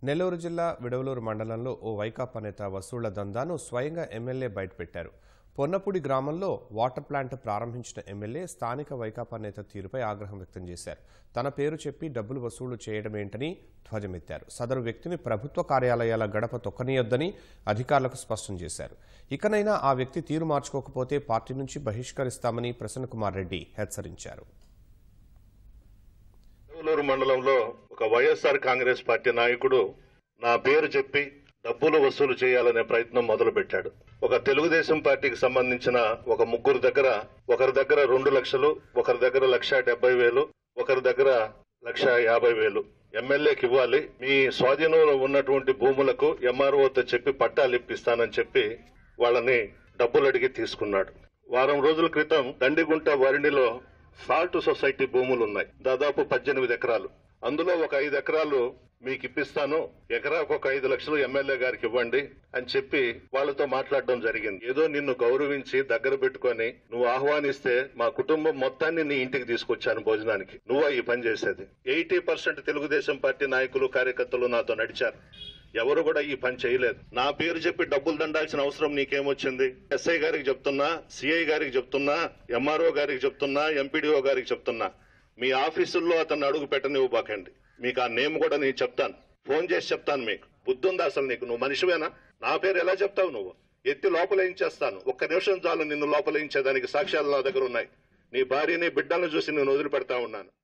నెల్లూరు జిల్లా విడవలూరు మండలంలో ఓ వైకాపా నేత వసూళ్ల దందాను స్వయంగా ఎమ్మెల్యే బయటపెట్టారు పొన్నపూడి గ్రామంలో వాటర్ ప్లాంట్ ప్రారంభించిన ఎమ్మెల్యే స్థానిక వైకాపా నేత తీరుపై ఆగ్రహం వ్యక్తం చేశారు తన పేరు చెప్పి డబ్బులు వసూలు చేయడమేంటని ధ్వజమెత్తారు సదరు వ్యక్తిని ప్రభుత్వ కార్యాలయాల గడప తొక్కనీయొద్దని అధికారులకు స్పష్టం చేశారు ఇకనైనా ఆ వ్యక్తి తీరు మార్చుకోకపోతే పార్టీ నుంచి బహిష్కరిస్తామని ప్రసన్న కుమార్ రెడ్డి హెచ్చరించారు ఏలూరు మండలంలో ఒక వైఎస్ఆర్ కాంగ్రెస్ పార్టీ నాయకుడు నా పేరు చెప్పి డబ్బులు వసూలు చేయాలనే ప్రయత్నం మొదలు పెట్టాడు ఒక తెలుగుదేశం పార్టీకి సంబంధించిన ఒక ముగ్గురు దగ్గర ఒకరి దగ్గర రెండు లక్షలు ఒకరి దగ్గర లక్ష డెబ్బై వేలు ఒకరి దగ్గర లక్ష యాభై వేలు ఎమ్మెల్యేకి ఇవ్వాలి మీ స్వాధీనంలో ఉన్నటువంటి భూములకు ఎంఆర్ఓతో చెప్పి పట్టాలు ఇప్పిస్తానని చెప్పి వాళ్ళని డబ్బులు అడిగి తీసుకున్నాడు వారం రోజుల క్రితం దండిగుంట వరిణిలో సాల్ట్ సొసైటీ భూములు ఉన్నాయి దాదాపు పద్దెనిమిది ఎకరాలు అందులో ఒక ఐదు ఎకరాలు మీకు ఇప్పిస్తాను ఎకరాకు ఒక ఐదు లక్షలు ఎమ్మెల్యే గారికి ఇవ్వండి అని చెప్పి వాళ్ళతో మాట్లాడడం జరిగింది ఏదో నిన్ను గౌరవించి దగ్గర పెట్టుకొని నువ్వు ఆహ్వానిస్తే మా కుటుంబం మొత్తాన్ని నీ ఇంటికి తీసుకొచ్చాను భోజనానికి నువ్వా ఈ పని చేసేది ఎయిటీ పర్సెంట్ తెలుగుదేశం పార్టీ నాయకులు కార్యకర్తలు నాతో నడిచారు ఎవరు కూడా ఈ పని చేయలేదు నా పేరు చెప్పి డబ్బులు దండాల్సిన అవసరం నీకేమొచ్చింది ఎస్ఐ గారికి చెప్తున్నా సిఐ గారికి చెప్తున్నా ఎంఆర్ఓ గారికి చెప్తున్నా ఎంపీడీఓ గారికి చెప్తున్నా మీ ఆఫీసుల్లో అతన్ని అడుగు పెట్టనివ్వబాకండి మీకు ఆ నేమ్ కూడా నేను చెప్తాను ఫోన్ చేసి చెప్తాను మీకు బుద్ధి ఉందా అసలు నీకు నువ్వు మనిషివేనా నా పేరు ఎలా చెప్తావు నువ్వు ఎత్తి లోపలేయించేస్తాను ఒక్క నిమిషం చాలు నిన్ను లోపలేయించేదానికి సాక్ష్యాలు నా దగ్గర ఉన్నాయి నీ భార్యని బిడ్డలను చూసి నేను వదిలిపెడతా ఉన్నాను